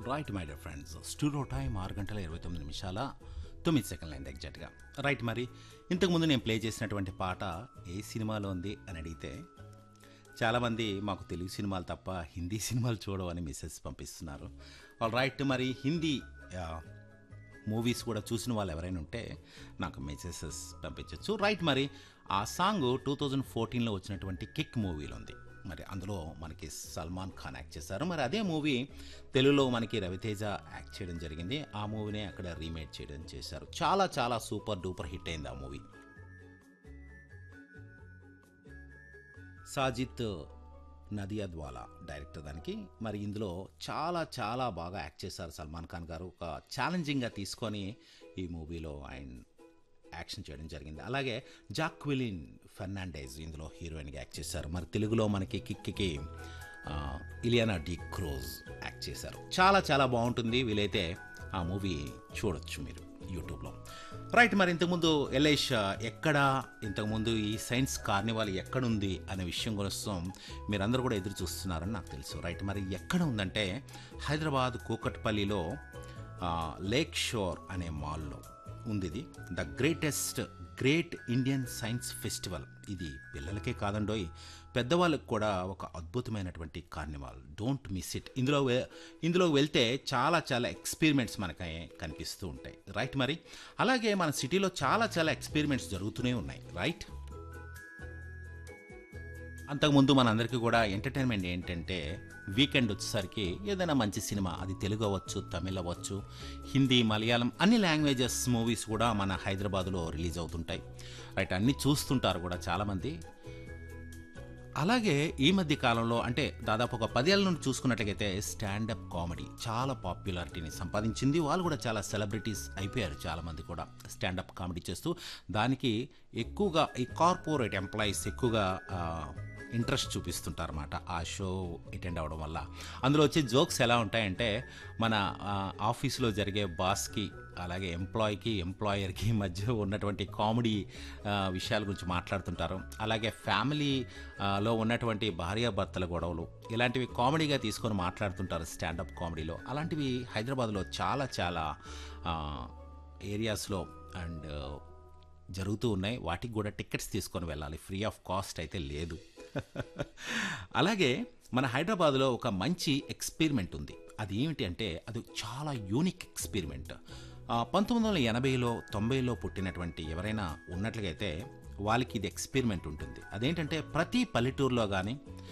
right my dear friends studio time ఆరు గంటల ఇరవై తొమ్మిది నిమిషాల తొమ్మిది సెకండ్లు అయింది ఎగ్జాక్ట్గా రైట్ మరి ఇంతకుముందు నేను ప్లే చేసినటువంటి పాట ఏ సినిమాలో ఉంది అని అడిగితే చాలామంది మాకు తెలుగు సినిమాలు తప్ప హిందీ సినిమాలు చూడవని మెసేజ్ పంపిస్తున్నారు ఆల్ రైట్ మరి హిందీ ఆ, మూవీస్ కూడా చూసిన వాళ్ళు ఎవరైనా ఉంటే నాకు మెసేజెస్ పంపించవచ్చు రైట్ మరి ఆ సాంగ్ టూ థౌజండ్ ఫోర్టీన్లో వచ్చినటువంటి కిక్ మూవీలో ఉంది మరి అందులో మనకి సల్మాన్ ఖాన్ యాక్ట్ చేశారు మరి అదే మూవీ తెలుగులో మనకి రవితేజ యాక్ట్ చేయడం జరిగింది ఆ మూవీనే అక్కడ రీమేక్ చేయడం చేశారు చాలా చాలా సూపర్ డూపర్ హిట్ అయింది ఆ మూవీ సాజిత్ నదియాద్వాలా డైరెక్టర్ దానికి మరి ఇందులో చాలా చాలా బాగా యాక్ట్ చేశారు సల్మాన్ ఖాన్ గారు ఒక ఛాలెంజింగ్గా తీసుకొని ఈ మూవీలో ఆయన యాక్షన్ చేయడం జరిగింది అలాగే జాక్విలిన్ ఫెర్నాండేజ్ ఇందులో హీరోయిన్గా యాక్ట్ చేశారు మరి తెలుగులో మనకి కిక్కి ఆ, ఇలియానా డి క్రోజ్ యాక్ట్ చేశారు చాలా చాలా బాగుంటుంది వీలైతే ఆ మూవీ చూడొచ్చు మీరు యూట్యూబ్లో రైట్ మరి ఇంతకుముందు ఎల్ఐష్ ఎక్కడ ఇంతకుముందు ఈ సైన్స్ కార్నివాల్ ఎక్కడుంది అనే విషయం కోసం మీరందరూ కూడా ఎదురు చూస్తున్నారని నాకు తెలుసు రైట్ మరి ఎక్కడ ఉందంటే హైదరాబాద్ కూకట్పల్లిలో ఆ, లేక్ షోర్ అనే మాల్లో ఉంది ఇది the greatest great Indian science festival ఇది పిల్లలకే కాదండోయ్ పెద్దవాళ్ళకి కూడా ఒక అద్భుతమైనటువంటి కార్నివాల్ డోంట్ మిస్ ఇట్ ఇందులో వె- ఇందులో వెళ్తే చాలా చాలా ఎక్స్పెరిమెంట్స్ మనకి కనిపిస్తూ ఉంటాయి రైట్ మరి అలాగే మన సిటీలో చాలా చాలా ఎక్స్పెరిమెంట్స్ జరుగుతూనే ఉన్నాయి రైట్ అంతకుముందు మనందరికీ కూడా ఎంటర్టైన్మెంట్ ఏంటంటే వీకెండ్ వచ్చేసరికి ఏదైనా మంచి సినిమా అది తెలుగు అవ్వచ్చు తమిళ్ అవ్వచ్చు హిందీ మలయాళం అన్ని లాంగ్వేజెస్ మూవీస్ కూడా మన హైదరాబాద్లో రిలీజ్ అవుతుంటాయి రైట్ అన్నీ చూస్తుంటారు కూడా చాలామంది అలాగే ఈ మధ్య కాలంలో అంటే దాదాపు ఒక పదేళ్ళ నుండి చూసుకున్నట్లయితే స్టాండప్ కామెడీ చాలా పాపులారిటీని సంపాదించింది వాళ్ళు కూడా చాలా సెలబ్రిటీస్ అయిపోయారు చాలామంది కూడా స్టాండప్ కామెడీ చేస్తూ దానికి ఎక్కువగా ఈ కార్పొరేట్ ఎంప్లాయీస్ ఎక్కువగా ఇంట్రెస్ట్ చూపిస్తుంటారు అన్నమాట ఆ షో అటెండ్ అవ్వడం వల్ల అందులో వచ్చే జోక్స్ ఎలా ఉంటాయంటే మన ఆ, ఆఫీసులో జరిగే బాస్కి అలాగే ఎంప్లాయీకి ఎంప్లాయర్కి మధ్య ఉన్నటువంటి కామెడీ ఆ, విషయాల గురించి మాట్లాడుతుంటారు అలాగే ఫ్యామిలీ ఆ, లో ఉన్నటువంటి భార్యాభర్తల గొడవలు ఇలాంటివి కామెడీగా తీసుకొని మాట్లాడుతుంటారు స్టాండప్ కామెడీలో అలాంటివి హైదరాబాద్లో చాలా చాలా ఆ, ఏరియాస్లో అండ్ జరుగుతూ ఉన్నాయి వాటికి కూడా టికెట్స్ తీసుకొని వెళ్ళాలి ఫ్రీ ఆఫ్ కాస్ట్ అయితే లేదు అలాగే మన హైదరాబాద్లో ఒక మంచి ఎక్స్పెరిమెంట్ ఉంది అది ఏమిటి అంటే అది చాలా యూనిక్ ఎక్స్పెరిమెంట్ ఆ, పంతొమ్మిది వందల ఎనభైలో తొంభైలో పుట్టినటువంటి ఎవరైనా ఉన్నట్లుగైతే వాళ్ళకి ఇది ఎక్స్పెరిమెంట్ ఉంటుంది అదేంటంటే ప్రతి పల్లెటూరులో కానీ